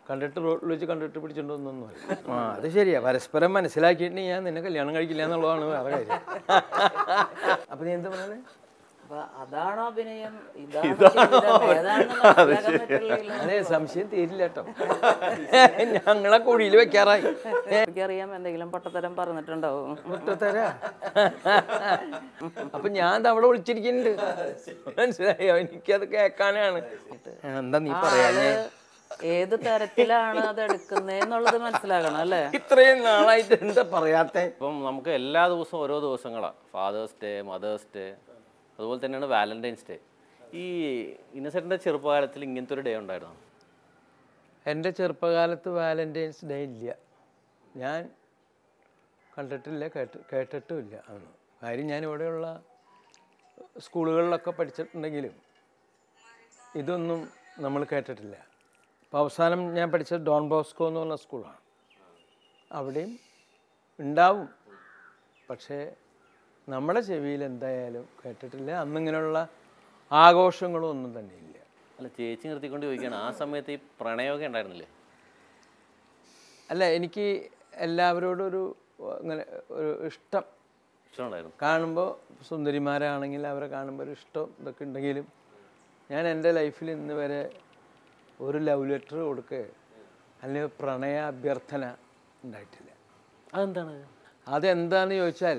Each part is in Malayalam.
കണ്ടിട്ട് റോഡിൽ വെച്ച് കണ്ടിട്ട് പിടിച്ചിട്ടൊന്നും ആ അത് ശരിയാ പരസ്പരം മനസ്സിലാക്കിയിട്ട് ഞാൻ നിന്നെ കല്യാണം കഴിക്കില്ല എന്നുള്ളതാണ് വേറെ കാര്യം അപ്പൊ നീ എന്താ പറഞ്ഞത് അപ്പൊ അതാണോ അഭിനയം ഇതാണോ ജീവിതം? ഏതാണെന്ന് മനസ്സിലാക്കാൻ പറ്റില്ല അതെ സംശയം തീരില്ല കേട്ടോ ഞങ്ങളെ കുഴിയിൽ വെക്കാറായി എനിക്കറിയാം എന്തെങ്കിലും പൊട്ടത്തരം പറഞ്ഞിട്ടുണ്ടാവും തരാ അപ്പൊ ഞാൻ ദാ അവിടെ വിളിച്ചിരിക്കുന്നുണ്ട് മനസ്സിലായോ എനിക്കത് കേൾക്കാനാണ് എന്താ നീ പറയാഞ്ഞേ ഏത് തരത്തിലാണ് അത് എടുക്കുന്നതെന്നുള്ളത് മനസ്സിലാക്കണം അല്ലേ ഇത്രയും നാളായിട്ട് എന്താ പറയാത്തെ ഇപ്പം നമുക്ക് എല്ലാ ദിവസവും ഓരോ ദിവസങ്ങളാണ് ഫാദേഴ്സ് ഡേ മദേഴ്സ് ഡേ അതുപോലെ തന്നെയാണ് വാലന്റൈൻസ് ഡേ ഈ ഇന്നസെൻറ്റിൻ്റെ ചെറുപ്പകാലത്തിൽ ഇങ്ങനത്തെ ഒരു ഡേ ഉണ്ടായിരുന്നു എൻ്റെ ചെറുപ്പകാലത്ത് വാലൻറ്റൈൻസ് ഡേ ഇല്ല ഞാൻ കണ്ടിട്ടില്ല കേട്ട് കേട്ടിട്ടുമില്ല അന്ന് കാര്യം ഞാൻ ഇവിടെയുള്ള സ്കൂളുകളിലൊക്കെ പഠിച്ചിട്ടുണ്ടെങ്കിലും ഇതൊന്നും നമ്മൾ കേട്ടിട്ടില്ല അപ്പോൾ അവസാനം ഞാൻ പഠിച്ചത് ഡോൺ ബോസ്കോ എന്ന് പറഞ്ഞ സ്കൂളാണ് അവിടെയും ഉണ്ടാവും പക്ഷേ നമ്മുടെ ചെവിയിൽ എന്തായാലും കേട്ടിട്ടില്ല അന്നിങ്ങനെയുള്ള ആഘോഷങ്ങളും ഒന്നും തന്നെ ഇല്ല അല്ല ചേച്ചി നിർത്തിക്കൊണ്ട് ചോദിക്കുകയാണ് ആ സമയത്ത് ഈ പ്രണയമൊക്കെ ഉണ്ടായിരുന്നില്ലേ അല്ല എനിക്ക് എല്ലാവരോടും ഒരു അങ്ങനെ ഒരു ഇഷ്ടം ഇഷ്ടമുണ്ടായിരുന്നു കാണുമ്പോൾ സുന്ദരിമാരാണെങ്കിൽ അവരെ കാണുമ്പോൾ ഒരു ഇഷ്ടം ഇതൊക്കെ ഉണ്ടെങ്കിലും ഞാൻ എൻ്റെ ലൈഫിൽ ഇന്ന് വരെ ഒരു ലവ് ലെറ്റർ കൊടുക്കുക അല്ലെങ്കിൽ പ്രണയ അഭ്യർത്ഥന ഉണ്ടായിട്ടില്ല അതെന്താണ് അതെന്താന്ന് ചോദിച്ചാൽ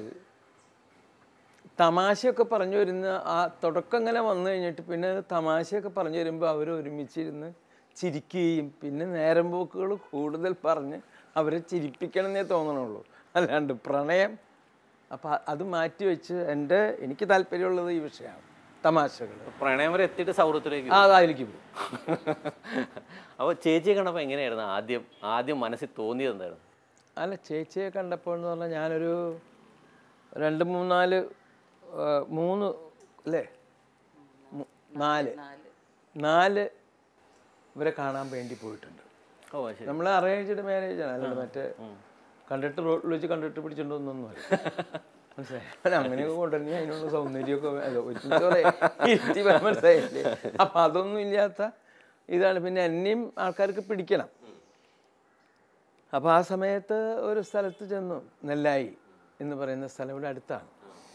തമാശയൊക്കെ പറഞ്ഞു വരുന്ന ആ തുടക്കം ഇങ്ങനെ വന്നു കഴിഞ്ഞിട്ട് പിന്നെ തമാശയൊക്കെ പറഞ്ഞു വരുമ്പോൾ അവർ ഒരുമിച്ചിരുന്ന് ചിരിക്കുകയും പിന്നെ നേരം പോക്കുകൾ കൂടുതൽ പറഞ്ഞ് അവരെ ചിരിപ്പിക്കണം എന്നേ തോന്നണുള്ളൂ അല്ലാണ്ട് പ്രണയം അപ്പം അത് മാറ്റി വെച്ച് എൻ്റെ എനിക്ക് താല്പര്യമുള്ളത് ഈ വിഷയമാണ് തമാശകൾ പ്രണയം വരെ എത്തിയിട്ട് സൗഹൃദത്തിലേക്ക് ആ അതായിരിക്കും പോകും അപ്പോൾ ചേച്ചിയെ കണ്ടപ്പോൾ എങ്ങനെയായിരുന്നു ആദ്യം ആദ്യം മനസ്സിൽ തോന്നിയത് എന്തായിരുന്നു അല്ല ചേച്ചിയെ കണ്ടപ്പോൾ എന്ന് പറഞ്ഞാൽ ഞാനൊരു രണ്ട് മൂന്നാല് ആ, മൂന്ന് അല്ലേ മു- നാല് നാല് ഇവരെ കാണാൻ വേണ്ടി പോയിട്ടുണ്ട് ഓ ശരി നമ്മൾ അറേഞ്ച്ഡ് മാരേജ് ആണ് അല്ലാണ്ട് മറ്റേ കണ്ടിട്ട് റോഡിൽ വെച്ച് കണ്ടിട്ട് പിടിച്ചിട്ടൊന്നും മനസ്സിലായി അങ്ങനെയൊക്കെ കൊണ്ടുവരണി അതിനുള്ള സൗന്ദര്യമൊക്കെ വേ- അല്ല, ഒരുമിച്ച് കുറേ ഇരുത്തി വരാൻ മനസ്സിലായില്ലേ അപ്പം അതൊന്നും ഇല്ലാത്ത ഇതാണ് പിന്നെ എന്നെയും ആൾക്കാർക്ക് പിടിക്കണം അപ്പോൾ ആ സമയത്ത് ഒരു സ്ഥലത്ത് ചെന്നു നെല്ലായി എന്ന് പറയുന്ന സ്ഥലം ഇവിടെ അടുത്താണ്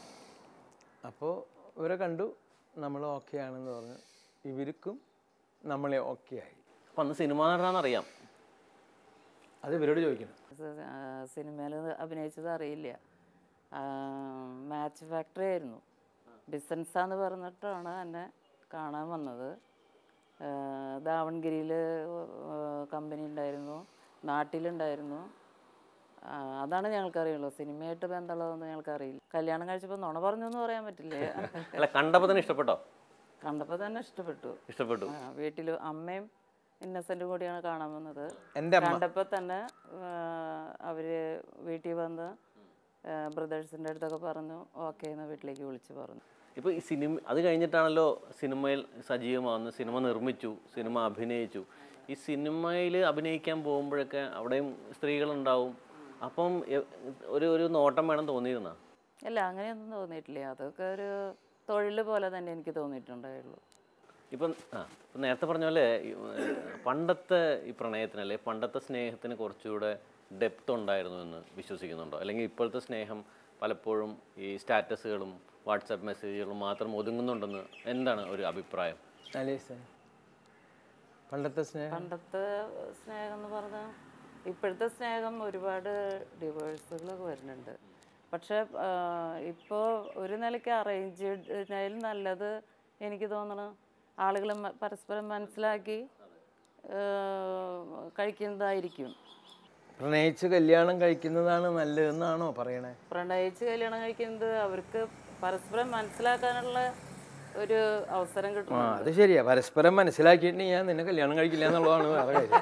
അപ്പോൾ ഇവരെ കണ്ടു നമ്മൾ ഓക്കെ ആണെന്ന് പറഞ്ഞു ഇവർക്കും നമ്മളെ ഓക്കെ ആയി അപ്പം അന്ന് സിനിമ നടനാണെന്നറിയാം അത് ഇവരോട് ചോദിക്കണം സിനിമയിൽ അഭിനയിച്ചത് അറിയില്ല മാച്ച് ഫാക്ടറി ആയിരുന്നു ബിസിനസ്സാന്ന് പറഞ്ഞിട്ടാണ് എന്നെ കാണാൻ വന്നത് ദാവൺഗിരിയിൽ കമ്പനി ഉണ്ടായിരുന്നു നാട്ടിലുണ്ടായിരുന്നു ആ, അതാണ് ഞങ്ങൾക്കറിയുള്ളൂ സിനിമയായിട്ട് ബന്ധമുള്ളതൊന്നും ഞങ്ങൾക്കറിയില്ല കല്യാണം കഴിച്ചപ്പോൾ നുണ പറഞ്ഞു എന്ന് പറയാൻ പറ്റില്ല അല്ല കണ്ടപ്പോൾ തന്നെ ഇഷ്ടപ്പെട്ടോ കണ്ടപ്പോൾ തന്നെ ഇഷ്ടപ്പെട്ടു ഇഷ്ടപ്പെട്ടു വീട്ടിൽ അമ്മയും ഇന്നസെൻറ്റും കൂടിയാണ് കാണാൻ വന്നത് എൻ്റെ അമ്മ കണ്ടപ്പോൾ തന്നെ ആ, അവര് വീട്ടിൽ വന്ന് ബ്രദേഴ്സിൻ്റെ അടുത്തൊക്കെ പറഞ്ഞു ഓക്കെ എന്ന് വീട്ടിലേക്ക് വിളിച്ച് പറഞ്ഞു ഇപ്പോൾ ഈ സിനിമ അത് കഴിഞ്ഞിട്ടാണല്ലോ സിനിമയിൽ സജീവമാകുന്നത് സിനിമ നിർമ്മിച്ചു സിനിമ അഭിനയിച്ചു ഈ സിനിമയിൽ അഭിനയിക്കാൻ പോകുമ്പോഴൊക്കെ അവിടെയും സ്ത്രീകളുണ്ടാവും അപ്പം എ- ഒരു ഒരു നോട്ടം വേണം തോന്നിയിരുന്ന അല്ല അങ്ങനെയൊന്നും തോന്നിയിട്ടില്ല അതൊക്കെ ഒരു തൊഴിൽ പോലെ തന്നെ എനിക്ക് തോന്നിയിട്ടുണ്ടായുള്ളൂ ഇപ്പം ആ ഇപ്പം നേരത്തെ പറഞ്ഞ പോലെ ഈ, ഏർ, പണ്ടത്തെ ഈ പ്രണയത്തിനല്ലേ പണ്ടത്തെ സ്നേഹത്തിന് കുറച്ചുകൂടെ ഡെപ്ത് ഉണ്ടായിരുന്നു എന്ന് വിശ്വസിക്കുന്നുണ്ടോ അല്ലെങ്കിൽ ഇപ്പോഴത്തെ സ്നേഹം പലപ്പോഴും ഈ സ്റ്റാറ്റസുകളും വാട്സാപ്പ് മെസ്സേജുകളും മാത്രം ഒതുങ്ങുന്നുണ്ടെന്ന് എന്താണ് ഒരു അഭിപ്രായം അല്ലേ സാർ പണ്ടത്തെ സ്നേഹം പണ്ടത്തെ സ്നേഹം എന്ന് പറഞ്ഞാൽ ഇപ്പോഴത്തെ സ്നേഹം ഒരുപാട് ഡിവോഴ്സുകളൊക്കെ വരുന്നുണ്ട് പക്ഷെ ഇപ്പോൾ ഒരു നിലയ്ക്ക് അറേഞ്ച്ഡിനേൽ നല്ലത് എനിക്ക് തോന്നണം ആളുകൾ പരസ്പരം മനസ്സിലാക്കി ആ, കഴിക്കുന്നതായിരിക്കും പ്രണയിച്ച് കല്യാണം കഴിക്കുന്നതാണ് നല്ലതെന്നാണോ പറയണേ പ്രണയിച്ച് കല്യാണം കഴിക്കുന്നത് അവർക്ക് പരസ്പരം മനസ്സിലാക്കാനുള്ള ഒരു അവസരം ആ കിട്ടും അത് ശരിയാ പരസ്പരം മനസ്സിലാക്കിയിട്ട് ഞാൻ നിന്നെ കല്യാണം കഴിക്കില്ല എന്നുള്ളതാണ് വേറെ കാര്യം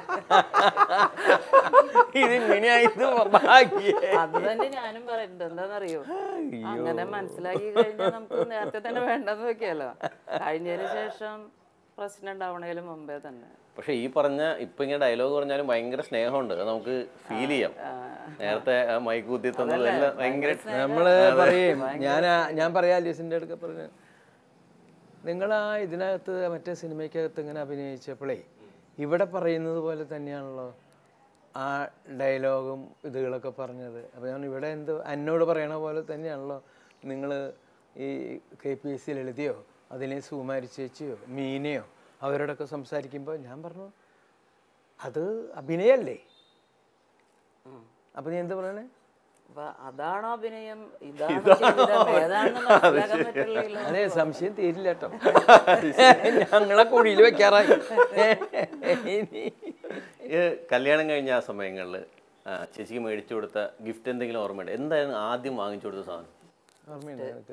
ഇത് ഇങ്ങനെയായത് ഭാഗ്യേ അത് തന്നെ ഞാനും പറയുന്നുണ്ട് എന്താണെന്നറിയോ അങ്ങനെ മനസ്സിലാക്കി കഴിഞ്ഞാൽ നമുക്ക് നേരത്തെ തന്നെ വേണ്ടെന്ന് വെക്കാലോ കഴിഞ്ഞതിന് ശേഷം പ്രശ്നം ഉണ്ടാവണേലും മുമ്പേ തന്നെ പക്ഷേ ഈ പറഞ്ഞ ഇപ്പം ഇങ്ങനെ ഡയലോഗ് പറഞ്ഞാലും ഭയങ്കര സ്നേഹമുണ്ട് അത് നമുക്ക് ഫീൽ ചെയ്യാം നേരത്തെ ആ മൈക്ക് കുത്തി തന്നതെല്ലാം ഭയങ്കര നമ്മള് പറയും ഞാൻ ഞാൻ പറയാ ലിസിൻ്റെ അടുക്ക പറഞ്ഞു നിങ്ങൾ ആ ഇതിനകത്ത് മറ്റേ സിനിമയ്ക്കകത്ത് ഇങ്ങനെ അഭിനയിച്ചപ്പോഴേ ഇവിടെ പറയുന്നത് പോലെ തന്നെയാണല്ലോ ആ ഡയലോഗും ഇതുകളൊക്കെ പറഞ്ഞത് അപ്പോൾ ഞാൻ ഇവിടെ എന്ത് എന്നോട് പറയണ പോലെ തന്നെയാണല്ലോ നിങ്ങൾ ഈ കെ പി എസ് സിയിൽ എഴുതിയോ അതിനെ സുകുമാരി ചേച്ചിയോ മീനയോ അവരോടൊക്കെ സംസാരിക്കുമ്പോൾ ഞാൻ പറഞ്ഞു അത് അഭിനയല്ലേ അപ്പം നീ എന്താ പറയണേ അപ്പൊ അതാണോ അഭിനയം ഇതാണോ ജീവിതം ഏതാണെന്ന് മനസ്സിലാക്കാൻ പറ്റില്ലല്ലോ അതെ സംശയം തീരില്ല കേട്ടോ ഞങ്ങളെ കുഴിയിൽ വെക്കാറായി ഇനി ഈ കല്യാണം കഴിഞ്ഞ ആ സമയങ്ങളിൽ ചേച്ചിക്ക് മേടിച്ചു കൊടുത്ത ഗിഫ്റ്റ് എന്തെങ്കിലും ഓർമ്മയുണ്ട് എന്തായിരുന്നു ആദ്യം വാങ്ങിച്ചു കൊടുത്ത സാധനം ഓർമ്മയുണ്ടോ നിനക്ക്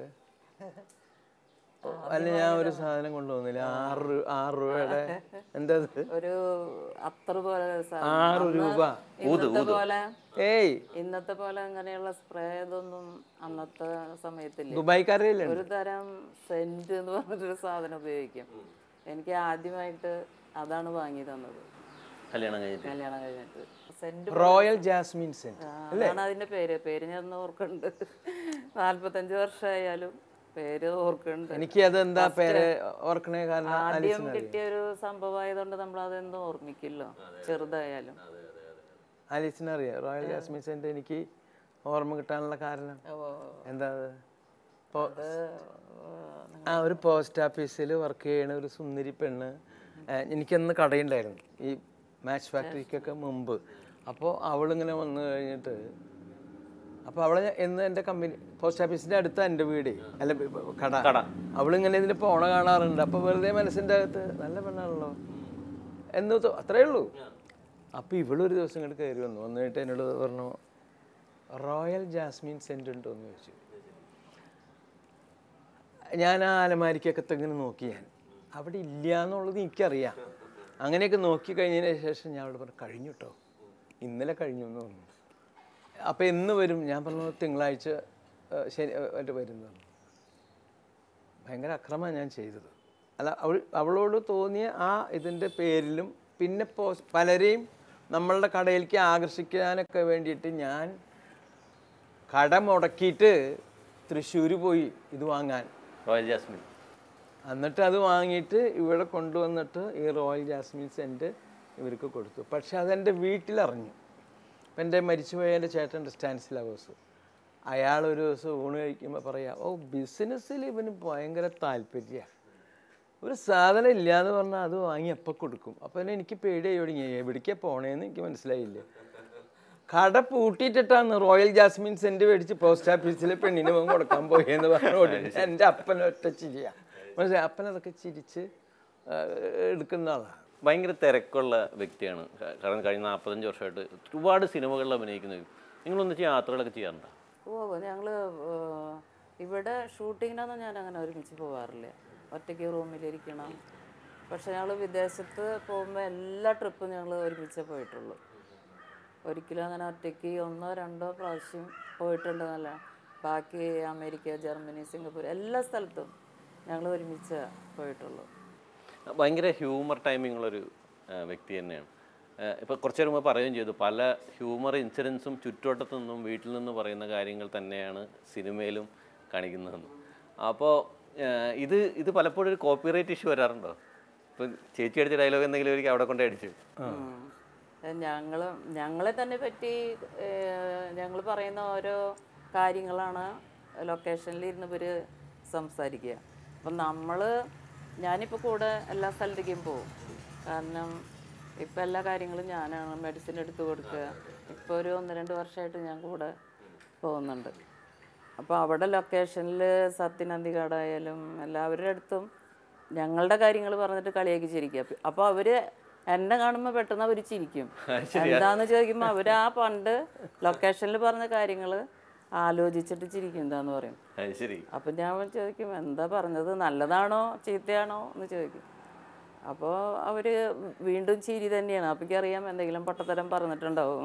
അല്ല ഞാൻ ഒരു സാധനം കൊണ്ടുവന്നില്ല ആറ് രൂ- ആറ് രൂപയുടെ എന്താ അത് ഒരു അത്ര പോലെ ഒരു സാധനം. ആറ് അന്ന് രൂപ ഇന്നത്തെ പോലെ ഏയ് ഇന്നത്തെ പോലെ അങ്ങനെയുള്ള സ്പ്രേ ഇതൊന്നും അന്നത്തെ സമയത്തില്ല ദുബായ്ക്കാരല്ലേ ഒരു തരം സെന്റ് എന്ന് പറഞ്ഞിട്ടൊരു സാധനം ഉപയോഗിക്കും എനിക്ക് ആദ്യമായിട്ട് അതാണ് വാങ്ങി തന്നത് കല്യാണം കഴിഞ്ഞിട്ട് കല്യാണം കഴിഞ്ഞിട്ട് സെന്റ് റോയൽ ജാസ്മിൻ സെന്റ് അതാണ് അതിന്റെ പേര് പേര് ഞാൻ ഒന്ന് ഓർക്കുന്നുണ്ട് നാല്പത്തഞ്ച് വർഷമായാലും പേര് ഓർക്കുന്നുണ്ട് എനിക്ക് അത് എന്താ പേര് ഓർക്കണേ കാരണം ആദ്യം കിട്ടിയ ഒരു സംഭവമായതുകൊണ്ട് നമ്മൾ അതെന്തും ഓർമ്മിക്കില്ലോ ചെറുതായാലും ആലീസിനെ അറിയാം റോയൽ ജാസ്മിൻ സെന്റ് എനിക്ക് ഓർമ്മ കിട്ടാനുള്ള കാരണം എന്താ അത് പോ- ആ ഒരു പോസ്റ്റ് ഓഫീസിൽ വർക്ക് ചെയ്യണ ഒരു സുന്ദരി പെണ്ണ് ആ, എനിക്കന്ന് കടയുണ്ടായിരുന്നു ഈ മാച്ച് ഫാക്ടറിക്കൊക്കെ മുമ്പ് അപ്പോൾ അവളിങ്ങനെ വന്നു കഴിഞ്ഞിട്ട് അപ്പോൾ അവളെ ഞാൻ- എന്ന് എൻ്റെ കമ്പനി പോസ്റ്റ് ഓഫീസിൻ്റെ അടുത്ത എൻ്റെ വീട് അല്ല ബ- ബ- കട കട. അവളിങ്ങനെ ഇതിൽ പോണ കാണാറുണ്ട് അപ്പോൾ വെറുതെ മനസ്സിൻ്റെ അകത്ത് നല്ല പെണ്ണാണല്ലോ എന്ന് തോ- അത്രേ ഉള്ളൂ അപ്പോൾ ഇവളൊരു ദിവസം ഇങ്ങോട്ട് കയറി വന്നു വന്നിട്ട് എന്നോട് പറഞ്ഞു റോയൽ ജാസ്മിൻ സെൻ്റ് ഉണ്ടോ എന്ന് ചോദിച്ചു ഞാൻ ആ അലമാരിക്കകത്ത് ഇങ്ങനെ നോക്കി ഞാൻ അവിടെ ഇല്ല എന്നുള്ളത് എനിക്കറിയാം അങ്ങനെയൊക്കെ നോക്കി കഴിഞ്ഞതിന് ശേഷം ഞാൻ അവിടെ പറഞ്ഞു കഴിഞ്ഞു കേട്ടോ ഇന്നലെ കഴിഞ്ഞു എന്ന് പറഞ്ഞു അപ്പോൾ എന്ന് വരും ഞാൻ പറഞ്ഞു തിങ്കളാഴ്ച ഏഹ്, ശനി ഏഹ്, മറ്റേ വരും എന്ന് പറഞ്ഞു ഭയങ്കര അക്രമമാണ് ഞാൻ ചെയ്തത് അല്ല അവൾ അവളോട് തോന്നിയ ആ ഇതിൻ്റെ പേരിലും പിന്നെ പോ പലരെയും നമ്മളുടെ കടയിലേക്ക് ആകർഷിക്കാനൊക്കെ വേണ്ടിയിട്ട് ഞാൻ കട മുടക്കിയിട്ട് തൃശ്ശൂർ പോയി ഇത് വാങ്ങാൻ റോയൽ ജാസ്മിൻ എന്നിട്ട് അത് വാങ്ങിയിട്ട് ഇവിടെ കൊണ്ടുവന്നിട്ട് ഈ റോയൽ ജാസ്മിൻ സെൻറ്റ് ഇവർക്ക് കൊടുത്തു പക്ഷെ അതെൻ്റെ വീട്ടിലറിഞ്ഞു അപ്പം എൻ്റെ മരിച്ചുപോയ എൻ്റെ ചേട്ടൻ്റെ സ്റ്റാൻസ് ലവേഴ്സ് അയാൾ ഒരു ദിവസം ഊണ് കഴിക്കുമ്പോൾ പറയാം ഓ ബിസിനസ്സിൽ ഇവന് ഭയങ്കര താല്പര്യമാണ് ഒരു സാധനം ഇല്ല എന്ന് പറഞ്ഞാൽ അത് വാങ്ങി എപ്പോൾ കൊടുക്കും അപ്പോൾ തന്നെ എനിക്ക് പേടിയായി തുടങ്ങി എവിടേക്കാണ് പോണേന്ന് എനിക്ക് മനസ്സിലായില്ല കട പൂട്ടിയിട്ടിട്ടാണ് റോയൽ ജാസ്മിൻ സെന്റ് മേടിച്ച് പോസ്റ്റ് ഓഫീസിൽ പെണ്ണിന് പോകാൻ കൊടുക്കാൻ പോയെന്ന് പറഞ്ഞു ഉടനെ എൻ്റെ അപ്പൻ ഒറ്റ ചിരിയാ മനസ്സിലായി അപ്പൻ അതൊക്കെ ചിരിച്ച് ആ, എടുക്കുന്ന ആളാണ് ഭയങ്കര തിരക്കുള്ള വ്യക്തിയാണ് ക- കാരണം കഴിഞ്ഞ നാൽപ്പത്തഞ്ച് വർഷമായിട്ട് ഒരുപാട് സിനിമകളിൽ അഭിനയിക്കുന്ന വ്യക്തി. നിങ്ങളൊന്നിച്ച് യാത്രകളൊക്കെ ചെയ്യാറുണ്ടോ ഓ ഞങ്ങൾ ഇവിടെ ഷൂട്ടിങ്ങിനൊന്നും ഞാൻ അങ്ങനെ ഒരുമിച്ച് പോകാറില്ല ഒറ്റയ്ക്ക് റൂമിലിരിക്കണം പക്ഷെ ഞങ്ങൾ വിദേശത്ത് പോകുമ്പോൾ എല്ലാ ട്രിപ്പും ഞങ്ങൾ ഒരുമിച്ചേ പോയിട്ടുള്ളൂ ഒരിക്കലും അങ്ങനെ ഒറ്റയ്ക്ക് ഒന്നോ രണ്ടോ പ്രാവശ്യം പോയിട്ടുണ്ടെന്നല്ല ബാക്കി അമേരിക്ക ജർമ്മനി സിംഗപ്പൂർ എല്ലാ സ്ഥലത്തും ഞങ്ങൾ ഒരുമിച്ച് പോയിട്ടുള്ളൂ ഭയങ്കര ഹ്യൂമർ ടൈമിംഗ് ഉള്ളൊരു ആ, വ്യക്തി തന്നെയാണ് ഇപ്പോൾ കുറച്ച് നേരം മുമ്പ് പറയുകയും ചെയ്തു പല ഹ്യൂമർ ഇൻസിഡൻസും ചുറ്റുവട്ടത്തു നിന്നും വീട്ടിൽ നിന്ന് പറയുന്ന കാര്യങ്ങൾ തന്നെയാണ് സിനിമയിലും കാണിക്കുന്നതെന്ന് അപ്പോൾ ഇത് ഇത് പലപ്പോഴും ഒരു കോപ്പിറൈറ്റ് ഇഷ്യൂ വരാറുണ്ടോ ഇപ്പം ചേച്ചി അടിച്ച ഡയലോഗ് എന്തെങ്കിലും ഒരിക്കൽ അവിടെ കൊണ്ടേ അടിച്ചു ഞങ്ങൾ ഞങ്ങളെ തന്നെ പറ്റി ഞങ്ങൾ പറയുന്ന ഓരോ കാര്യങ്ങളാണ് ലൊക്കേഷനിൽ ഇരുന്ന് ഇവർ സംസാരിക്കുക അപ്പം നമ്മൾ ഞാനിപ്പോൾ കൂടെ എല്ലാ സ്ഥലത്തേക്കും പോകും കാരണം ഇപ്പം എല്ലാ കാര്യങ്ങളും ഞാനാണ് മെഡിസിൻ എടുത്തു കൊടുക്കുക ഇപ്പോൾ ഒരു ഒന്ന് രണ്ട് വർഷമായിട്ട് ഞാൻ കൂടെ പോകുന്നുണ്ട് അപ്പോൾ അവിടെ ലൊക്കേഷനിൽ സത്യനന്ദികാടായാലും എല്ലാവരുടെ അടുത്തും ഞങ്ങളുടെ കാര്യങ്ങൾ പറഞ്ഞിട്ട് കളിയാക്കി ചിരിക്കുക അപ്പോൾ അവർ എന്നെ കാണുമ്പോൾ പെട്ടെന്ന് അവർ ചിരിക്കും എന്താന്ന് ചോദിക്കുമ്പോൾ അവർ ആ പണ്ട് ലൊക്കേഷനിൽ പറഞ്ഞ കാര്യങ്ങൾ ആലോചിച്ചിട്ട് ചിരിക്കും എന്താന്ന് പറയും അത് ശരി അപ്പം ഞാൻ ചോദിക്കും എന്താ പറഞ്ഞത് നല്ലതാണോ ചീത്തയാണോ എന്ന് ചോദിക്കും അപ്പോൾ അവർ വീണ്ടും ചിരി തന്നെയാണ് അപ്പം അറിയാം എന്തെങ്കിലും പൊട്ടത്തരം പറഞ്ഞിട്ടുണ്ടാവും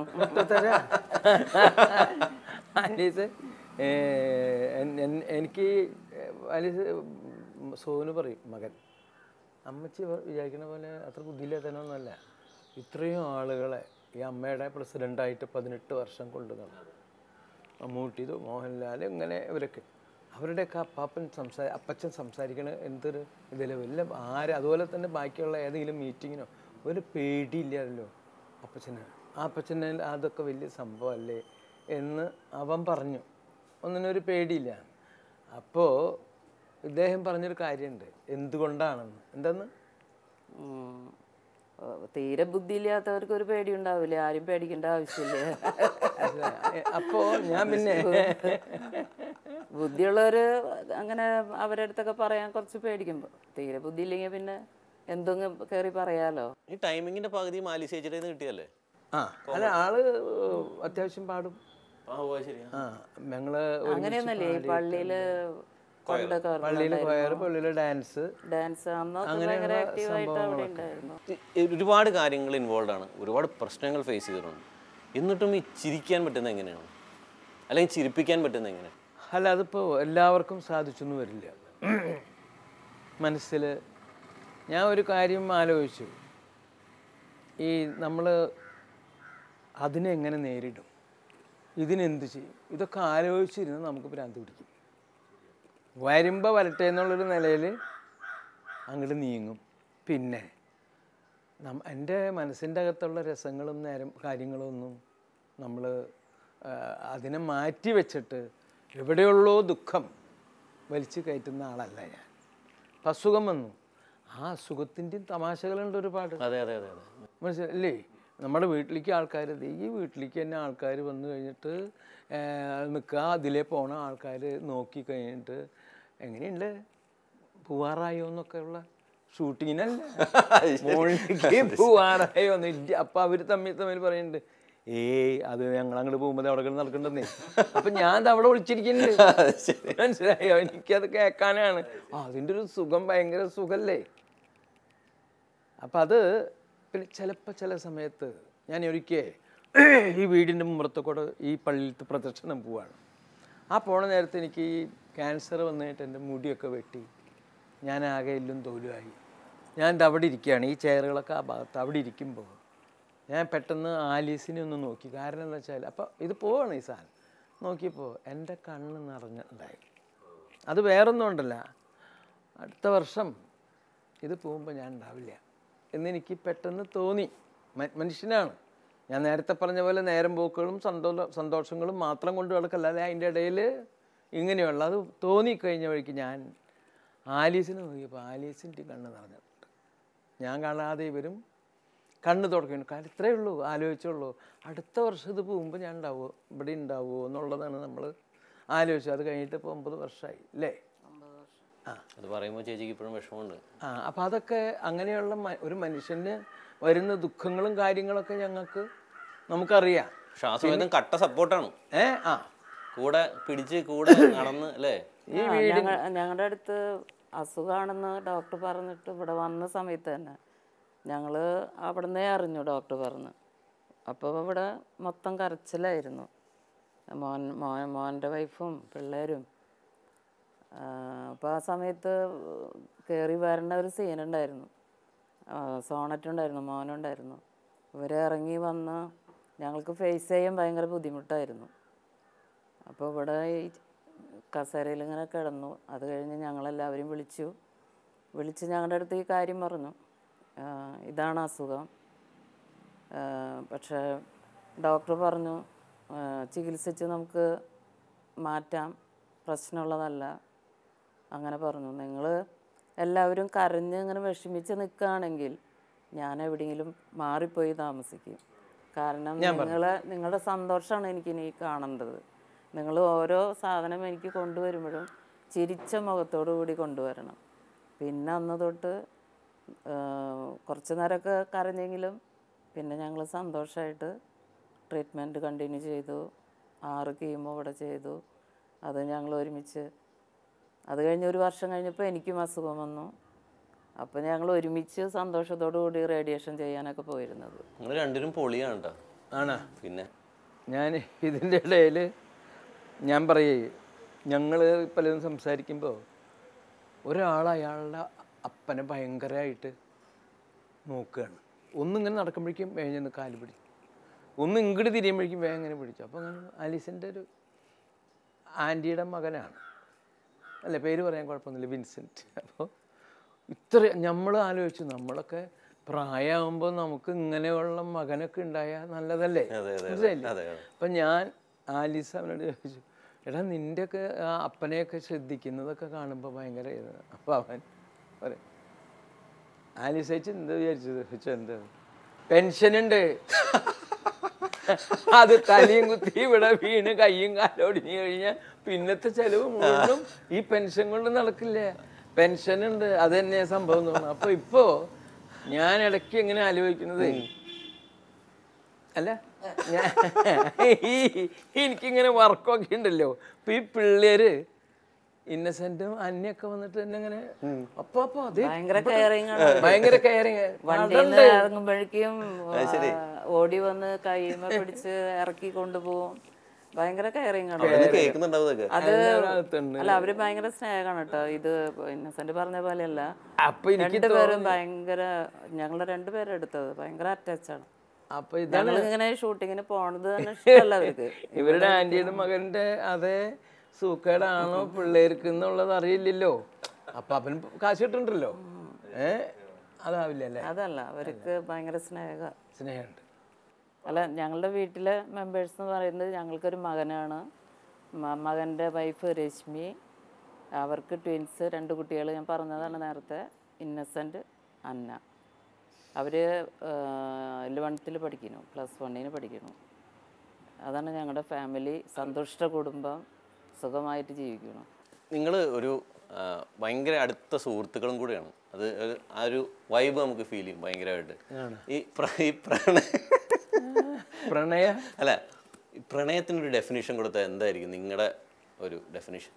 അലീസ് ഏ, എൻ- എൻ- എനിക്ക് അലീസ് സോനു പറയും മകൻ അമ്മച്ചി വ- വിചാരിക്കുന്ന പോലെ അത്ര ബുദ്ധിയില്ലാത്തനൊന്നുമല്ല ഇത്രയും ആളുകളെ ഈ അമ്മയുടെ പ്രസിഡൻ്റായിട്ട് പതിനെട്ട് വർഷം കൊണ്ടു നടന്നു മമ്മൂട്ടി ഇത് മോഹൻലാൽ ഇങ്ങനെ ഇവരൊക്കെ അവരുടെയൊക്കെ അപ്പാപ്പൻ സംസാ അപ്പച്ചൻ സംസാരിക്കണ എന്തൊരു ഇതിൽ വല്ല ആര് അതുപോലെ തന്നെ ബാക്കിയുള്ള ഏതെങ്കിലും മീറ്റിങ്ങിനോ ഒരു പേടിയില്ലല്ലോ അപ്പച്ചന് ആ അപ്പച്ചന് അതൊക്കെ വലിയ സംഭവമല്ലേ എന്ന് അവൻ പറഞ്ഞു ഒന്നിനൊരു പേടിയില്ല അപ്പോൾ ഇദ്ദേഹം പറഞ്ഞൊരു കാര്യമുണ്ട് എന്തുകൊണ്ടാണെന്ന് എന്താന്ന് ഉം. ഓ, തീരെ ബുദ്ധിയില്ലാത്തവർക്ക് ഒരു പേടി ഉണ്ടാവില്ല ആരും പേടിക്കേണ്ട ആവശ്യമില്ല അപ്പോൾ ഞാൻ പിന്നെ ബുദ്ധിയുള്ളവര് അങ്ങനെ അവരുടെ അടുത്തൊക്കെ പറയാൻ കുറച്ച് പേടിക്കുമ്പോൾ തീരെ ബുദ്ധി ഇല്ലെങ്കിൽ പിന്നെ എന്തെങ്കിലും കയറി പറയാലോ ഈ ടൈമിങ്ങിന്റെ പകുതി മാലി ചേച്ചിയുടെ കിട്ടിയല്ലേ ആ അല്ല ആള് അത്യാവശ്യം പാടും ആ ഓ ശരിയാ ആ ഞങ്ങള് ഒരുമിച്ച് അങ്ങനെയൊന്നല്ലേ ഈ പള്ളിയില് പണ്ടൊക്കെ പള്ളിയിൽ കൊയർ പള്ളിയിൽ ഡാൻസ് ഡാൻസ് അന്നൊക്കെ ഭയങ്കര ആക്റ്റീവായിട്ട് അവിടെ ഉണ്ടായിരുന്നു ഇ- ഒരുപാട് കാര്യങ്ങൾ ഇൻവോൾവ് ആണ് ഒരുപാട് പ്രശ്നങ്ങൾ ഫേസ് ചെയ്തിട്ടുണ്ട് എന്നിട്ടും ഈ ചിരിക്കാൻ പറ്റുന്നത് എങ്ങനെയാണ് അല്ലെങ്കിൽ ചിരിപ്പിക്കാൻ പറ്റുന്നത് എങ്ങനെയാണ് അല്ല അതിപ്പോൾ എല്ലാവർക്കും സാധിച്ചൊന്നും വരില്ല മനസ്സിൽ ഞാൻ ഒരു കാര്യം ആലോചിച്ചു ഈ നമ്മൾ അതിനെങ്ങനെ നേരിടും ഇതിനെന്ത് ചെയ്യും ഇതൊക്കെ ആലോചിച്ചിരുന്ന് നമുക്ക് ഭ്രാന്ത് പിടിക്കും വരുമ്പോൾ വരട്ടെ എന്നുള്ളൊരു നിലയിൽ അങ്ങോട്ട് നീങ്ങും പിന്നെ നം എൻ്റെ മനസ്സിൻ്റെ അകത്തുള്ള രസങ്ങളും നേരം കാര്യങ്ങളൊന്നും നമ്മൾ അതിനെ മാറ്റി വെച്ചിട്ട് എവിടെയുള്ളോ ദുഃഖം വലിച്ചു കയറ്റുന്ന ആളല്ല ഞാൻ അപ്പം അസുഖം വന്നു ആ അസുഖത്തിൻ്റെയും തമാശകളുണ്ട് ഒരുപാട് അതെ അതെ അതെ അതെ മനസ്സിലല്ലേ നമ്മുടെ വീട്ടിലേക്ക് ആൾക്കാർ ഈ വീട്ടിലേക്ക് തന്നെ ആൾക്കാർ വന്നു കഴിഞ്ഞിട്ട് നിൽക്കുക അതിലേ പോണ ആൾക്കാർ നോക്കി കഴിഞ്ഞിട്ട് എങ്ങനെയുണ്ട് പോവാറായോ എന്നൊക്കെ ഉള്ള ഷൂട്ടിങ്ങിനല്ല മോളിലേക്ക് പോവാറായോ എന്ന് ഇല്ല അപ്പം അവർ തമ്മിൽ തമ്മിൽ പറയുന്നുണ്ട് ഏയ് അത് ഞങ്ങൾ അങ്ങോട്ട് പോകുമ്പോൾ അവിടെ കിടന്ന് നടക്കണ്ടെന്നേ അപ്പം ഞാൻ ദാ അവിടെ വിളിച്ചിരിക്കുന്നുണ്ട് മനസ്സിലായോ എനിക്കത് കേൾക്കാനാണ് ആ അതിൻ്റെ ഒരു സുഖം ഭയങ്കര സുഖല്ലേ അപ്പം അത് പിന്നെ ചിലപ്പോൾ ചില സമയത്ത് ഞാൻ ഒരിക്കൽ ഈ വീടിൻ്റെ മുമ്പത്തെ കൂടെ ഈ പള്ളിയിലത്തെ പ്രദർശനം പോവാണ് ആ പോണ നേരത്ത് എനിക്ക് ഈ ക്യാൻസർ വന്നിട്ട് എൻ്റെ മുടിയൊക്കെ വെട്ടി ഞാൻ ആകെ എല്ലും തോലുമായി ഞാൻ ദാ അവിടെ ഇരിക്കുകയാണ് ഈ ചെയറുകളൊക്കെ ആ ഭാഗത്ത് അവിടെ ഇരിക്കുമ്പോൾ ഞാൻ പെട്ടെന്ന് ആലീസിനെ ഒന്ന് നോക്കി കാരണം എന്താ വെച്ചാൽ അപ്പം ഇത് പോവാണ് ഈ സാധനം നോക്കിയപ്പോൾ എൻ്റെ കണ്ണ് നിറഞ്ഞിട്ടുണ്ടായി അത് വേറൊന്നും ഉണ്ടല്ല അടുത്ത വർഷം ഇത് പോകുമ്പോൾ ഞാൻ ഉണ്ടാവില്ല എന്നെനിക്ക് പെട്ടെന്ന് തോന്നി മ- മനുഷ്യനാണ് ഞാൻ നേരത്തെ പറഞ്ഞ പോലെ നേരം പോക്കുകളും സന്തോഷ സന്തോഷങ്ങളും മാത്രം കൊണ്ട് കിടക്കല്ലാതെ അതിൻ്റെ ഇടയിൽ ഇങ്ങനെയുള്ള അത് തോന്നിക്കഴിഞ്ഞ വഴിക്ക് ഞാൻ ആലീസിനെ നോക്കിയപ്പോൾ ആലീസിൻ്റെ കണ്ണ് നിറഞ്ഞിട്ടുണ്ട് ഞാൻ കാണാതെ ഇവരും കണ്ണ് തുടക്കുന്നു കാരണം ഇത്രയേ ഉള്ളൂ ആലോചിച്ചുള്ളൂ അടുത്ത വർഷം ഇത് പോകുമ്പോൾ ഞാൻ ഉണ്ടാവുമോ ഇവിടെ ഉണ്ടാവുമോ എന്നുള്ളതാണ് നമ്മൾ ആലോചിച്ചത് അത് കഴിഞ്ഞിട്ട് ഇപ്പോൾ ഒമ്പത് വർഷമായി അല്ലേ ആ അത് പറയുമ്പോൾ ചേച്ചിക്ക് ഇപ്പോഴും വിഷമമുണ്ട് ആ അപ്പം അതൊക്കെ അങ്ങനെയുള്ള മ- ഒരു മനുഷ്യന് വരുന്ന ദുഃഖങ്ങളും കാര്യങ്ങളൊക്കെ ഞങ്ങൾക്ക് നമുക്കറിയാം പക്ഷെ ആ സമയത്തും കട്ട സപ്പോർട്ടാണ് ഏ ആ കൂടെ പിടിച്ച് കൂടെ നടന്ന് അല്ലേ ഞങ്ങൾ ഞങ്ങളുടെ അടുത്ത് അസുഖമാണെന്ന് ഡോക്ടർ പറഞ്ഞിട്ട് ഇവിടെ വന്ന സമയത്ത് തന്നെ ഞങ്ങൾ അവിടുന്ന് അറിഞ്ഞു ഡോക്ടർ പറഞ്ഞു അപ്പോൾ ഇവിടെ മൊത്തം കരച്ചിലായിരുന്നു മോൻ മോൻ മോൻ്റെ വൈഫും പിള്ളേരും അപ്പോൾ ആ സമയത്ത് കയറി വരേണ്ട ഒരു സീനുണ്ടായിരുന്നു സോണറ്റ് ഉണ്ടായിരുന്നു മോനുണ്ടായിരുന്നു ഇവരെ ഇറങ്ങി വന്ന് ഞങ്ങൾക്ക് ഫേസ് ചെയ്യാൻ ഭയങ്കര ബുദ്ധിമുട്ടായിരുന്നു അപ്പോൾ ഇവിടെ ഈ കസേരയിൽ ഇങ്ങനെ കിടന്നു അത് കഴിഞ്ഞ് ഞങ്ങളെല്ലാവരും വിളിച്ചു വിളിച്ച് ഞങ്ങളുടെ അടുത്ത് ഈ കാര്യം പറഞ്ഞു ആ, ഇതാണ് അസുഖം ആ, പക്ഷേ ഡോക്ടർ പറഞ്ഞു ആ, ചികിത്സിച്ച് നമുക്ക് മാറ്റാം പ്രശ്നമുള്ളതല്ല അങ്ങനെ പറഞ്ഞു നിങ്ങൾ എല്ലാവരും കരഞ്ഞ് ഇങ്ങനെ വിഷമിച്ച് നിൽക്കുകയാണെങ്കിൽ ഞാൻ എവിടെയെങ്കിലും മാറിപ്പോയി താമസിക്കും കാരണം നിങ്ങളെ നിങ്ങളുടെ സന്തോഷമാണ് എനിക്കിനി കാണേണ്ടത് നിങ്ങൾ ഓരോ സാധനം എനിക്ക് കൊണ്ടുവരുമ്പോഴും ചിരിച്ച മുഖത്തോടു കൂടി കൊണ്ടുവരണം പിന്നെ അന്ന് തൊട്ട് ആ, കുറച്ച് നേരമൊക്കെ കരഞ്ഞെങ്കിലും പിന്നെ ഞങ്ങൾ സന്തോഷമായിട്ട് ട്രീറ്റ്മെൻറ്റ് കണ്ടിന്യൂ ചെയ്തു ആറ് കീമോ ഇവിടെ ചെയ്തു അത് ഞങ്ങൾ ഒരുമിച്ച് അത് കഴിഞ്ഞ് ഒരു വർഷം കഴിഞ്ഞപ്പോൾ എനിക്കും അസുഖം വന്നു അപ്പോൾ ഞങ്ങൾ ഒരുമിച്ച് സന്തോഷത്തോടു കൂടി റേഡിയേഷൻ ചെയ്യാനൊക്കെ പോയിരുന്നത് നിങ്ങൾ രണ്ടിനും പൊളിയാണ് കേട്ടോ ആണോ പിന്നെ ഞാൻ ഇതിൻ്റെ ഇടയിൽ ഞാൻ പറയേ ഞങ്ങൾ പലതും സംസാരിക്കുമ്പോൾ ഒരാൾ അയാളുടെ അപ്പനെ ഭയങ്കരമായിട്ട് നോക്കുകയാണ് ഒന്നിങ്ങനെ നടക്കുമ്പോഴേക്കും വേഗം കാല് പിടിക്കും ഒന്ന് ഇങ്ങോട്ട് തിരിയുമ്പോഴേക്കും വേഗം ഇങ്ങനെ പിടിച്ചു അപ്പോൾ അങ്ങനെ ആലീസിൻ്റെ ഒരു ആൻറ്റിയുടെ മകനാണ് അല്ലേ പേര് പറയാൻ കുഴപ്പമൊന്നുമില്ല വിൻസെൻറ്റ് അപ്പോൾ ഇത്ര നമ്മൾ ആലോചിച്ചു നമ്മളൊക്കെ പ്രായമാകുമ്പോൾ നമുക്ക് ഇങ്ങനെയുള്ള മകനൊക്കെ ഉണ്ടായാൽ നല്ലതല്ലേ അതെ, അതെ, മനസ്സിലായില്ലേ? അതെ, അതെ. അപ്പം ഞാൻ ആലീസ് അവനോട് ചോദിച്ചു എടാ നിൻ്റെയൊക്കെ ആ അപ്പനെയൊക്കെ ശ്രദ്ധിക്കുന്നതൊക്കെ കാണുമ്പോൾ ഭയങ്കര ഇത് അപ്പോൾ അവൻ പറയും ആലീസ് ചേച്ചി എന്താ വിചാരിച്ചത് ചോദിച്ചു എന്താ പെൻഷൻ ഉണ്ട് അത് തലയും കുത്തി ഇവിടെ വീണ് കയ്യും കാലും ഒടിഞ്ഞു കഴിഞ്ഞാൽ പിന്നത്തെ ചെലവ് മുഴുവനും ഈ പെൻഷൻ കൊണ്ട് നടക്കില്ലേ പെൻഷൻ ഉണ്ട് അത് തന്നെ സംഭവം എന്ന് പറഞ്ഞു അപ്പൊ ഇപ്പോ ഞാൻ ഇടയ്ക്ക് എങ്ങനെ ആലോചിക്കുന്നത് അല്ല ഞാൻ ഈ എനിക്കിങ്ങനെ വർക്കൊക്കെ ഉണ്ടല്ലോ ഇപ്പൊ ഈ പിള്ളേര് ഇന്നസെന്റും അന്യൊക്കെ വന്നിട്ട് തന്നെ ഇങ്ങനെ അപ്പൊ അപ്പൊ അതേ ഭയങ്കര കെയറിങ് ആണ് ഭയങ്കര കെയറിങ് വണ്ടിയിൽ നിന്ന് ഇറങ്ങുമ്പോഴേക്കും ആ, ഓടി വന്ന് കൈമ പിടിച്ച് ഇറക്കി കൊണ്ടുപോകും ഭയങ്കര കെയറിങ് ആണ് അവിടുന്ന് കേൾക്കുന്നുണ്ടാവും ഇതൊക്കെ അത് ഭാഗത്തുണ്ട് അല്ല അവര് ഭയങ്കര സ്നേഹമാണ് കേട്ടോ ഇത് ഇന്നസെന്റ് പറഞ്ഞ പോലെയല്ല അപ്പൊ എനിക്ക് രണ്ടുപേരും ഭയങ്കര ഞങ്ങള് രണ്ടുപേരും എടുത്തത് ഭയങ്കര അറ്റാച്ചാണ് അപ്പൊ ഇതാണ് ഞങ്ങൾ ഇങ്ങനെ ഷൂട്ടിങ്ങിന് പോണത് തന്നെ ഇഷ്ടമല്ല അവർക്ക് ഇവരുടെ ആന്റിയുടെ മകന്റെ അതേ സൂക്കേടാണോ പിള്ളേർക്ക് എന്നുള്ളത് അറിയില്ലല്ലോ അപ്പൊ അവൻ കാശ് കിട്ടുന്നുണ്ടല്ലോ ഏ അതാവില്ല അല്ലേ അതല്ല അവർക്ക് ഭയങ്കര സ്നേഹ സ്നേഹമുണ്ട് അല്ല ഞങ്ങളുടെ വീട്ടിലെ മെമ്പേഴ്സ് എന്ന് പറയുന്നത് ഞങ്ങൾക്കൊരു മകനാണ് മ- മകൻ്റെ വൈഫ് രശ്മി അവർക്ക് ട്വിൻസ് രണ്ട് കുട്ടികൾ ഞാൻ പറഞ്ഞതാണ് നേരത്തെ ഇന്നസെൻ്റ് അന്ന അവർ ഇലവൻത്തിൽ പഠിക്കുന്നു പ്ലസ് വണ്ണിന് പഠിക്കുന്നു അതാണ് ഞങ്ങളുടെ ഫാമിലി സന്തുഷ്ട കുടുംബം സുഖമായിട്ട് ജീവിക്കുന്നു നിങ്ങൾ ഒരു ആ, ഭയങ്കര അടുത്ത സുഹൃത്തുക്കളും കൂടിയാണ് അത് ഒരു- ആ ഒരു വൈബ് നമുക്ക് ഫീൽ ചെയ്യും ഭയങ്കരമായിട്ട് ഈ പ്ര- ഈ പ്രണയ പ്രണയ അല്ല ഈ പ്രണയത്തിനൊരു ഡെഫിനേഷൻ കൊടുത്താൽ എന്തായിരിക്കും നിങ്ങളുടെ ഒരു ഡെഫിനേഷൻ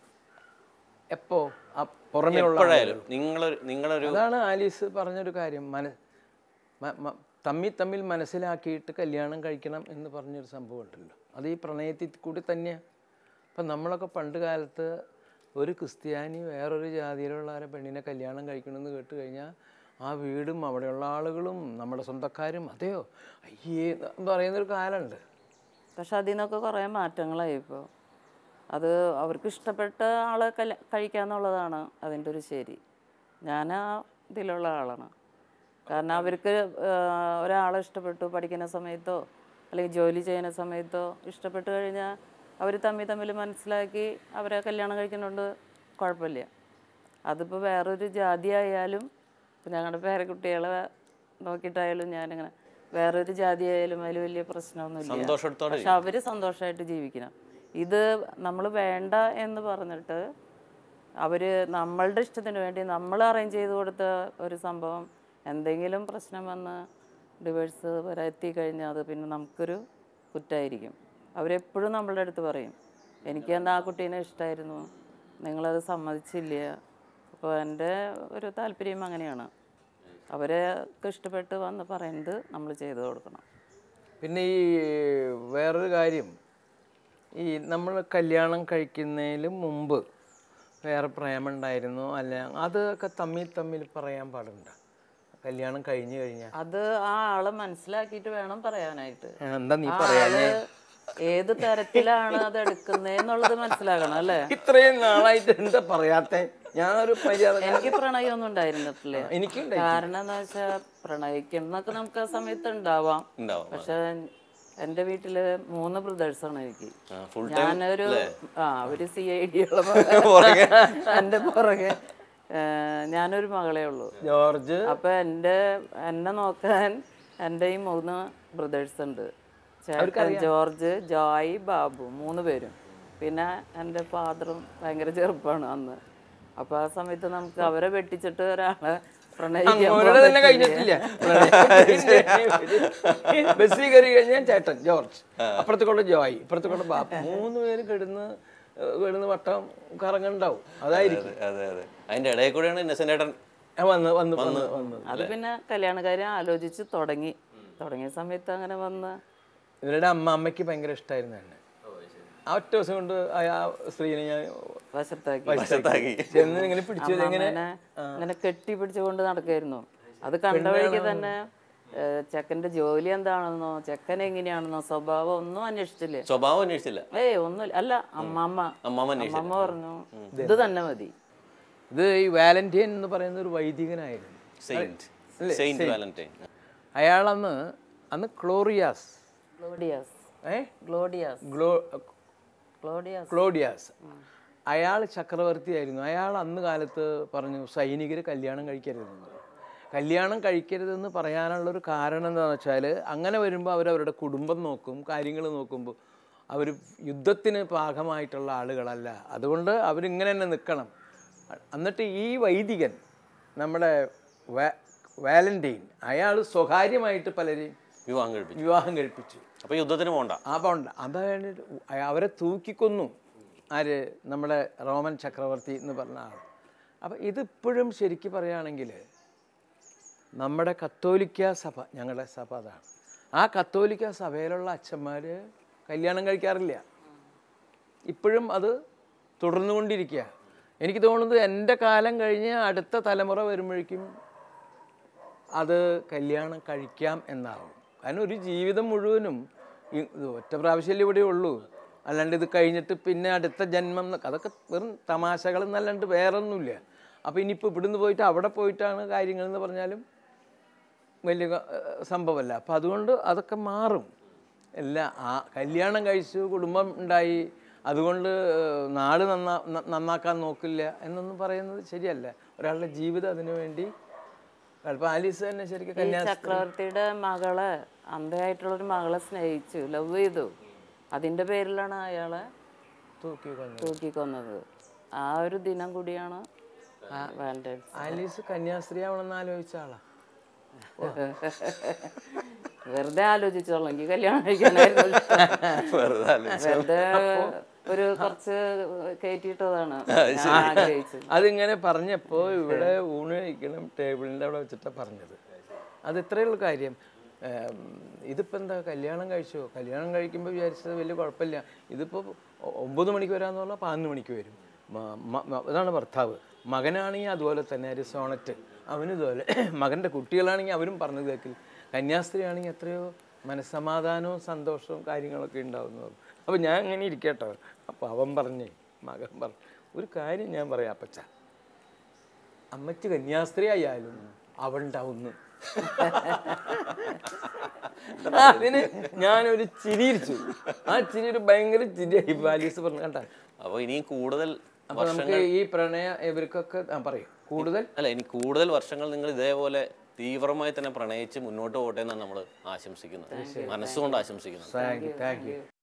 എപ്പോ ആ പുറമേ ഉള്ള എപ്പോഴായാലും നിങ്ങളൊരു നിങ്ങളൊരു അതാണ് ആലീസ് പറഞ്ഞൊരു കാര്യം മന മ- മ- തമ്മിൽ തമ്മിൽ മനസ്സിലാക്കിയിട്ട് കല്യാണം കഴിക്കണം എന്ന് പറഞ്ഞൊരു സംഭവം ഉണ്ടല്ലോ അത് ഈ പ്രണയത്തിൽ കൂടി തന്നെയാണ് അപ്പം നമ്മളൊക്കെ പണ്ട് കാലത്ത് ഒരു ക്രിസ്ത്യാനി വേറൊരു ജാതിയിലുള്ള ഒരു പെണ്ണിനെ കല്യാണം കഴിക്കണമെന്ന് കേട്ട് കഴിഞ്ഞാൽ ആ വീടും അവിടെയുള്ള ആളുകളും നമ്മുടെ സ്വന്തക്കാരും അതെയോ അയ്യേ എന്ന് പറയുന്നൊരു കാലമുണ്ട് പക്ഷെ അതിൽ നിന്നൊക്കെ കുറേ മാറ്റങ്ങളായി ഇപ്പോൾ അത് അവർക്ക് ഇഷ്ടപ്പെട്ട ആളെ കല കഴിക്കാന്നുള്ളതാണ് അതിൻ്റെ ഒരു ശരി ഞാൻ ആ ഇതിലുള്ള ആളാണ് കാരണം അവർക്ക് ആഹ്, ഒരാളെ ഇഷ്ടപ്പെട്ടു പഠിക്കുന്ന സമയത്തോ അല്ലെങ്കിൽ ജോലി ചെയ്യുന്ന സമയത്തോ ഇഷ്ടപ്പെട്ട് കഴിഞ്ഞാൽ അവർ തമ്മിൽ തമ്മിൽ മനസ്സിലാക്കി അവരെ കല്യാണം കഴിക്കുന്നുണ്ട് കുഴപ്പമില്ല അതിപ്പോൾ വേറൊരു ജാതി ആയാലും ഇപ്പം ഞങ്ങളുടെ പേരക്കുട്ടികളെ നോക്കിയിട്ടായാലും ഞാനിങ്ങനെ വേറൊരു ജാതി ആയാലും അതിൽ വലിയ പ്രശ്നമൊന്നുമില്ല സന്തോഷത്തോടെ പക്ഷെ അവര് സന്തോഷമായിട്ട് ജീവിക്കണം ഇത് നമ്മൾ വേണ്ട എന്ന് പറഞ്ഞിട്ട് അവര് നമ്മളുടെ ഇഷ്ടത്തിന് വേണ്ടി നമ്മൾ അറേഞ്ച് ചെയ്ത് കൊടുത്ത ഒരു സംഭവം എന്തെങ്കിലും പ്രശ്നം വന്ന് ഡിവേഴ്സ് വരെ എത്തിക്കഴിഞ്ഞാൽ അത് പിന്നെ നമുക്കൊരു കുറ്റമായിരിക്കും അവരെപ്പോഴും നമ്മളുടെ അടുത്ത് പറയും എനിക്ക് എന്താ ആ കുട്ടീനെ ഇഷ്ടമായിരുന്നു നിങ്ങളത് സമ്മതിച്ചില്ല അപ്പോൾ എൻ്റെ ഒരു താല്പര്യം അങ്ങനെയാണ് അവരെ ഇഷ്ടപ്പെട്ട് വന്ന് പറയുന്നത് നമ്മൾ ചെയ്തു കൊടുക്കണം പിന്നെ ഈ വേറൊരു കാര്യം ഈ നമ്മൾ കല്യാണം കഴിക്കുന്നതിന് മുമ്പ് വേറെ പ്രേമുണ്ടായിരുന്നു അല്ല അതൊക്കെ തമ്മിൽ തമ്മിൽ പറയാൻ പാടുണ്ട് കല്യാണം കഴിഞ്ഞു കഴിഞ്ഞാൽ അത് ആ ആളെ മനസ്സിലാക്കിയിട്ട് വേണം പറയാനായിട്ട് എന്താ നീ ആ പറയാഞ്ഞേ ആള് ഏത് തരത്തിലാണ് അത് എടുക്കുന്നതെന്നുള്ളത് മനസ്സിലാക്കണം അല്ലേ ഇത്രയും നാളായിട്ട് എന്താ പറയാത്തെ ഞാനൊരു മര്യാദ എനിക്ക് പ്രണയമൊന്നും ഉണ്ടായിരുന്നിട്ടില്ല എനിക്കുണ്ടായി കാരണം എന്താ വെച്ചാൽ പ്രണയിക്കുന്നൊക്കെ നമുക്ക് ആ സമയത്ത് ഉണ്ടാവാം ഉണ്ടാവും പക്ഷെ എൻ്റെ വീട്ടില് മൂന്ന് ബ്രദേഴ്സാണ് എനിക്ക് ഫുൾ ഞാനൊരു ആ ഒരു സി ഐ ഡി ഉള്ള എൻ്റെ പുറകെ ഏ, ഞാനൊരു മകളേ ഉള്ളൂ ജോർജ് അപ്പൊ എൻ്റെ എന്നെ നോക്കാൻ എൻ്റെ ഈ മൂന്ന് ബ്രദേഴ്സ് ഉണ്ട് ചേട്ടൻ ജോർജ് ജോയ് ബാബു മൂന്ന് പേരും പിന്നെ എൻ്റെ ഫാദറും ഭയങ്കര ചെറുപ്പമാണ് അന്ന് അപ്പൊ ആ സമയത്ത് നമുക്ക് അവരെ വെട്ടിച്ചിട്ട് ഒരാളെ പ്രണയിക്കാൻ അവരുടെ പോകാൻ തന്നെ കഴിഞ്ഞിട്ടില്ല ബസ്സിൽ കയറി കഴിഞ്ഞാൽ ചേട്ടൻ ജോർജ് അപ്പുറത്തെ കൊണ്ട് ജോയ് ഇപ്പുറത്തെ കൊണ്ട് ബാപ്പ മൂന്ന് പേര് കിടന്ന് ഏഹ് കിടന്ന് വട്ടം കറങ്ങണ്ടാവും അതായിരിക്കും അതെ അതെ അതിന്റെ ഇടയിൽ കൂടെയാണ് ഇന്നസെന്റ് ഏട്ടൻ ആ, വന്ന് വന്ന് വന്ന് വന്ന് അത് പിന്നെ കല്യാണക്കാരെ ആലോചിച്ച് തുടങ്ങി തുടങ്ങിയ സമയത്ത് അങ്ങനെ വന്ന് ഇവരുടെ അമ്മ അമ്മയ്ക്ക് ഭയങ്കര ഇഷ്ടമായിരുന്നു എന്നെ ആ ഒറ്റ ദിവസം കൊണ്ട് ആ ആ സ്ത്രീനെ ഞാൻ വശത്താക്കി വശത്താക്കി ചെന്ന് ഇങ്ങനെ പിടിച്ചു ഇങ്ങനെ അങ്ങനെ അങ്ങനെ കെട്ടി പിടിച്ചുകൊണ്ട് നടക്കായിരുന്നു അത് കണ്ട വഴിക്ക് തന്നെ ഏഹ്, ചെക്കന്റെ ജോലി എന്താണെന്നോ ചെക്കൻ എങ്ങനെയാണെന്നോ സ്വഭാവം ഒന്നും അന്വേഷിച്ചില്ല സ്വഭാവം അന്വേഷിച്ചില്ല ഏയ് ഒന്നുമില്ല അല്ല അമ്മമ്മ അമ്മാമ അന്വേഷിച്ചില്ല അമ്മമ്മ പറഞ്ഞു ഇത് തന്നെ മതി ഇത് ഈ വാലന്റൈൻ എന്ന് പറയുന്ന ഒരു വൈദികനായിരുന്നു സെയിന്റ് സെയിന്റ് വാലന്റൈൻ അയാളന്ന് അന്ന് ക്ലോറിയാസ് ഗ്ലോഡിയാസ് ഏ ഗ്ലോഡിയാസ് ഗ്ലോ ഗ്ലോഡിയാസ് ക്ലോഡിയാസ് അയാൾ ചക്രവർത്തിയായിരുന്നു അയാൾ അന്ന് കാലത്ത് പറഞ്ഞു സൈനികർ കല്യാണം കഴിക്കരുതെന്ന് കല്യാണം കഴിക്കരുതെന്ന് പറയാനുള്ളൊരു കാരണം എന്താണെന്ന് വെച്ചാൽ അങ്ങനെ വരുമ്പോൾ അവരവരുടെ കുടുംബം നോക്കും കാര്യങ്ങൾ നോക്കുമ്പോൾ അവർ യുദ്ധത്തിന് പാകമായിട്ടുള്ള ആളുകളല്ല അതുകൊണ്ട് അവരിങ്ങനെ തന്നെ നിൽക്കണം എന്നിട്ട് ഈ വൈദികൻ നമ്മുടെ വാ- വാലന്റൈൻ അയാൾ സ്വകാര്യമായിട്ട് പലരെയും വിവാഹം കഴിപ്പിച്ചു വിവാഹം കഴിപ്പിച്ചു അപ്പൊ യുദ്ധത്തിന് പോണ്ട അപ്പം ഉണ്ട് അതാണ് അവരെ തൂക്കിക്കൊന്നു ആര് നമ്മുടെ റോമൻ ചക്രവർത്തി എന്ന് പറഞ്ഞ ആൾ അപ്പം ഇതിപ്പോഴും ശരിക്കും പറയുകയാണെങ്കിൽ നമ്മുടെ കത്തോലിക്ക സഭ ഞങ്ങളുടെ സഭ അതാണ് ആ കത്തോലിക്ക സഭയിലുള്ള അച്ഛന്മാർ കല്യാണം കഴിക്കാറില്ല ഇപ്പോഴും അത് തുടർന്നുകൊണ്ടിരിക്കുക എനിക്ക് തോന്നുന്നത് എൻ്റെ കാലം കഴിഞ്ഞ് അടുത്ത തലമുറ വരുമ്പോഴേക്കും അത് കല്യാണം കഴിക്കാം എന്നാവും കാരണം ഒരു ജീവിതം മുഴുവനും ഈ ഇത് ഒറ്റ പ്രാവശ്യമല്ലേ ഇവിടെ ഉള്ളൂ അല്ലാണ്ട് ഇത് കഴിഞ്ഞിട്ട് പിന്നെ അടുത്ത ജന്മം എന്നൊക്കെ അതൊക്കെ വെറും തമാശകൾ എന്നല്ലാണ്ട് വേറെ ഒന്നുമില്ല അപ്പോൾ ഇനിയിപ്പോൾ ഇവിടുന്ന് പോയിട്ട് അവിടെ പോയിട്ടാണ് കാര്യങ്ങൾ എന്ന് പറഞ്ഞാലും വലിയ ക- ഏഹ് സംഭവമല്ല അപ്പം അതുകൊണ്ട് അതൊക്കെ മാറും എല്ലാം ആ കല്യാണം കഴിച്ചു കുടുംബം ഉണ്ടായി അതുകൊണ്ട് ഏഹ് നാട് നന്നാ ന- നന്നാക്കാൻ നോക്കില്ല എന്നൊന്നും പറയുന്നത് ശരിയല്ല ഒരാളുടെ ജീവിതം അതിനു വേണ്ടി ചിലപ്പോൾ ആലീസ് തന്നെ ശരിക്കും ഈ കന്യാസ്ത്രീ ചക്രവർത്തിയുടെ മകളെ അന്ധയായിട്ടുള്ളൊരു മകളെ സ്നേഹിച്ചു ലവ് ചെയ്തു അതിന്റെ പേരിലാണ് അയാളെ തൂക്കി കൊന്നത് തൂക്കിക്കൊന്നത് ആ ഒരു ദിനം കൂടിയാണ് വാലന്റൈൻസ് ആലീസ് കന്യാസ്ത്രീ ആവണമെന്ന് ആലോചിച്ച ആളാ വെറുതെ ആലോചിച്ചോളൂ എനിക്ക് കല്യാണം കഴിക്കാനായിരുന്നു ഇഷ്ടം. വെറുതെ ആലോചിച്ച്. വെറുതെ ഒരു കുറച്ച് കയറ്റിയിട്ടതാണ് ഞാൻ ആഗ്രഹിച്ചത് അതിങ്ങനെ പറഞ്ഞപ്പോൾ ഇവിടെ ഊണ് കഴിക്കണം ടേബിളിൻ്റെ അവിടെ വെച്ചിട്ടാണ് പറഞ്ഞത് അത് ഇത്രയേ ഉള്ളൂ കാര്യം ഏം, ഇതിപ്പോൾ എന്താ കല്യാണം കഴിച്ചോ കല്യാണം കഴിക്കുമ്പോൾ വിചാരിച്ചത് വലിയ കുഴപ്പമില്ല ഇതിപ്പോൾ ഒമ്പത് മണിക്ക് വരാമെന്ന് പറഞ്ഞാൽ പതിനൊന്ന് മണിക്ക് വരും മ- മ- മ- ഇതാണ് ഭർത്താവ് മകനാണെങ്കിൽ അതുപോലെ തന്നെ ഒരു സോണറ്റ് അവനും ഇതുപോലെ മകൻ്റെ കുട്ടികളാണെങ്കിൽ അവരും പറഞ്ഞു കേൾക്കിൽ കന്യാസ്ത്രീ ആണെങ്കിൽ എത്രയോ മനസ്സമാധാനവും സന്തോഷവും കാര്യങ്ങളൊക്കെ ഉണ്ടാവുന്നു അപ്പോൾ ഞാൻ അങ്ങനെ ഇരിക്കട്ടോ അപ്പോൾ അവൻ പറഞ്ഞേ മകൻ പറഞ്ഞു ഒരു കാര്യം ഞാൻ പറയാം അപ്പച്ച അമ്മച്ച് കന്യാസ്ത്രീ ആയാലും അവളുണ്ടാവുന്നു അതിന് ഞാനൊരു ചിരിയിരിച്ചു ആ ചിരി ഒരു ഭയങ്കര ചിരിയായി പാലീസ് പറഞ്ഞു കണ്ട അപ്പൊ ഇനിയും കൂടുതൽ അപ്പൊ നമുക്ക് ഈ പ്രണയ ഇവർക്കൊക്കെ ആ പറയും കൂടുതൽ അല്ല ഇനി കൂടുതൽ വർഷങ്ങൾ നിങ്ങൾ ഇതേപോലെ തീവ്രമായി തന്നെ പ്രണയിച്ച് മുന്നോട്ട് പോട്ടെ എന്നാണ് നമ്മൾ ആശംസിക്കുന്നത് മനസ്സുകൊണ്ട് ആശംസിക്കുന്നത് താങ്ക് യു താങ്ക് യു